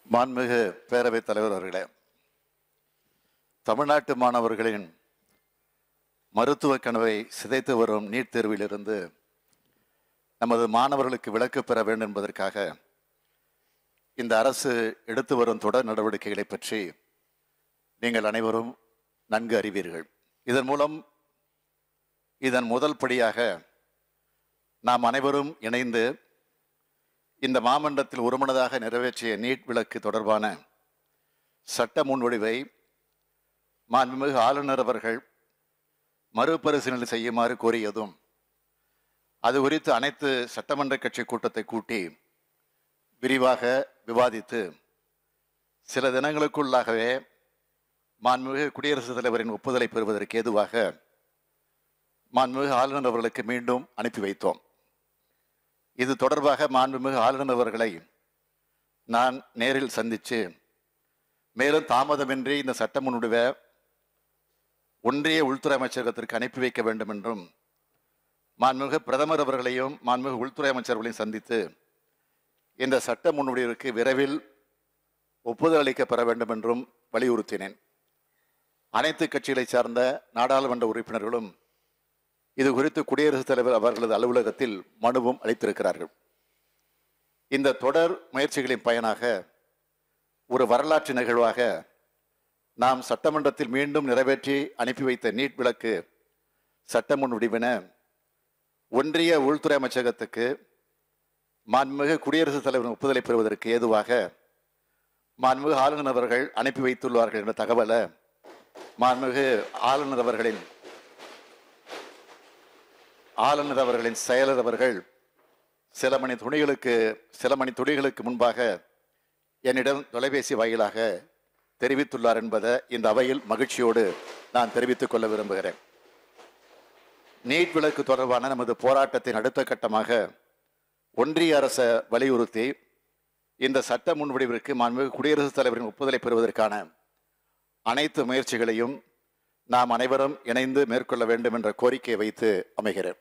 மாண்புமிகு பேரவைத் தலைவர் அவர்களே தமிழ்நாட்டு மாணவர்களின் மருத்துவ கனவை சிதைத்து வரும் நீட் தேர்விலிருந்து நமது மாணவர்களுக்கு விலக்கு பெற வேண்டும் என்பதற்காக இந்த அரசு எடுத்து வரும் தொடர் நடவடிக்கைகளை பற்றி நீங்கள் அனைவரும் நன்கு அறிவீர்கள் இதன் மூலம் இதன் முதல் படியாக நாம் அனைவரும் இணைந்து இந்த மாமன்றத்தில் ஒருமனதாக நிறைவேற்றிய நீட் விலக்கு தொடர்பான சட்ட முன்வடிவை மாண்புமிகு ஆளுநர் அவர்கள் மறுபரிசீலனை செய்யுமாறு கோரியதும் அது குறித்து அனைத்து சட்டமன்ற கட்சி கூட்டத்தை கூட்டி விரிவாக விவாதித்து சில தினங்களுக்குள்ளாகவே மாண்புமிகு குடியரசுத் தலைவரின் ஒப்புதலை பெறுவதற்கு ஏதுவாக மாண்புமிகு ஆளுநர் அவர்களுக்கு மீண்டும் அனுப்பி வைத்தோம் இது தொடர்பாக மாண்புமிகு ஆளுநர் அவர்களை நான் நேரில் சந்தித்து மேலும் தாமதமின்றி இந்த சட்ட முன்வடிவை ஒன்றிய உள்துறை அமைச்சகத்திற்கு அனுப்பி வைக்க வேண்டும் என்றும் மாண்புமிகு பிரதமர் அவர்களையும் மாண்புமிகு உள்துறை அமைச்சர்களையும் சந்தித்து இந்த சட்ட முன்வடிவிற்கு விரைவில் ஒப்புதல் அளிக்கப்பெற வேண்டும் என்றும் வலியுறுத்தினேன் அனைத்து கட்சிகளை சார்ந்த நாடாளுமன்ற உறுப்பினர்களும் இது குறித்து குடியரசுத் தலைவர் அவர்களது அலுவலகத்தில் மனுவும் அளித்திருக்கிறார்கள் இந்த தொடர் முயற்சிகளின் பயனாக ஒரு வரலாற்று நிகழ்வாக நாம் சட்டமன்றத்தில் மீண்டும் நிறைவேற்றி அனுப்பி வைத்த நீட் விளக்கு சட்ட முன்வடிவின ஒன்றிய உள்துறை அமைச்சகத்துக்கு மாண்புமிகு குடியரசுத் தலைவரின் ஒப்புதலை பெறுவதற்கு ஏதுவாக மாண்புமிகு ஆளுநர் அவர்கள் அனுப்பி வைத்துள்ளார்கள் என்ற தகவலை மாண்புமிகு ஆளுநர் அவர்களின் ஆளுநர் அவர்களின் செயலர் அவர்கள் சில மணி துணிகளுக்கு சில மணி துணிகளுக்கு முன்பாக என்னிடம் தொலைபேசி வாயிலாக தெரிவித்துள்ளார் என்பதை இந்த அவையில் மகிழ்ச்சியோடு நான் தெரிவித்துக் கொள்ள விரும்புகிறேன் நீட் விலக்கு தொடர்பான நமது போராட்டத்தின் அடுத்த கட்டமாக ஒன்றிய அரசை வலியுறுத்தி இந்த சட்ட முன்வடிவிற்கு மாண்புமிகு குடியரசுத் தலைவரின் ஒப்புதலை பெறுவதற்கான அனைத்து முயற்சிகளையும் நாம் அனைவரும் இணைந்து மேற்கொள்ள வேண்டும் என்ற கோரிக்கையை வைத்து அமைகிறேன்